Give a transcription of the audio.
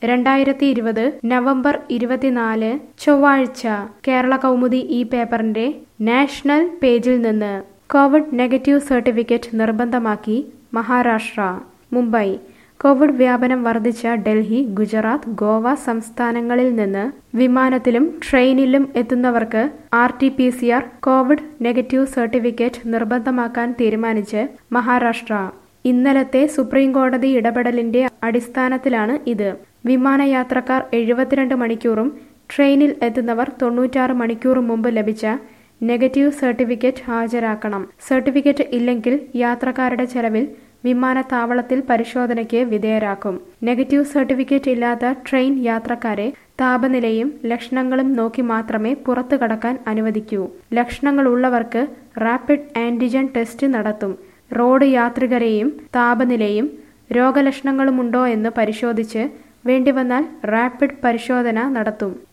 രണ്ടായിരത്തി ഇരുപത് നവംബർ ഇരുപത്തിനാല് ചൊവ്വാഴ്ച കേരള കൗമുദി ഈ പേപ്പറിന്റെ നാഷണൽ പേജിൽ നിന്ന് കോവിഡ് നെഗറ്റീവ് സർട്ടിഫിക്കറ്റ് നിർബന്ധമാക്കി മഹാരാഷ്ട്ര മുംബൈ കോവിഡ് വ്യാപനം വർദ്ധിച്ച ഡൽഹി ഗുജറാത്ത് ഗോവ സംസ്ഥാനങ്ങളിൽ നിന്ന് വിമാനത്തിലും ട്രെയിനിലും എത്തുന്നവർക്ക് R T P C R covid negative certificate നിർബന്ധമാക്കാൻ തീരുമാനിച്ച് മഹാരാഷ്ട്ര ഇന്നലത്തെ സുപ്രീം കോടതി ഇടപെടലിന്റെ അടിസ്ഥാനത്തിലാണ് ഇത് വിമാനയാത്രക്കാർ എഴുപത്തിരണ്ട് മണിക്കൂറും ട്രെയിനിൽ എത്തുന്നവർ തൊണ്ണൂറ്റാറ് മണിക്കൂർ മുമ്പ് ലഭിച്ച നെഗറ്റീവ് സർട്ടിഫിക്കറ്റ് ഹാജരാക്കണം സർട്ടിഫിക്കറ്റ് ഇല്ലെങ്കിൽ യാത്രക്കാരുടെ ചെലവിൽ വിമാനത്താവളത്തിൽ പരിശോധനയ്ക്ക് വിധേയരാക്കും നെഗറ്റീവ് സർട്ടിഫിക്കറ്റ് ഇല്ലാത്ത ട്രെയിൻ യാത്രക്കാരെ താപനിലയും ലക്ഷണങ്ങളും നോക്കി മാത്രമേ പുറത്തു കടക്കാൻ അനുവദിക്കൂ ലക്ഷണങ്ങളുള്ളവർക്ക് റാപ്പിഡ് ആന്റിജൻ ടെസ്റ്റ് നടത്തും റോഡ് യാത്രികരെയും താപനിലയും രോഗലക്ഷണങ്ങളുമുണ്ടോ എന്ന് പരിശോധിച്ച് വേണ്ടിവന്നാൽ റാപ്പിഡ് പരിശോധന നടത്തും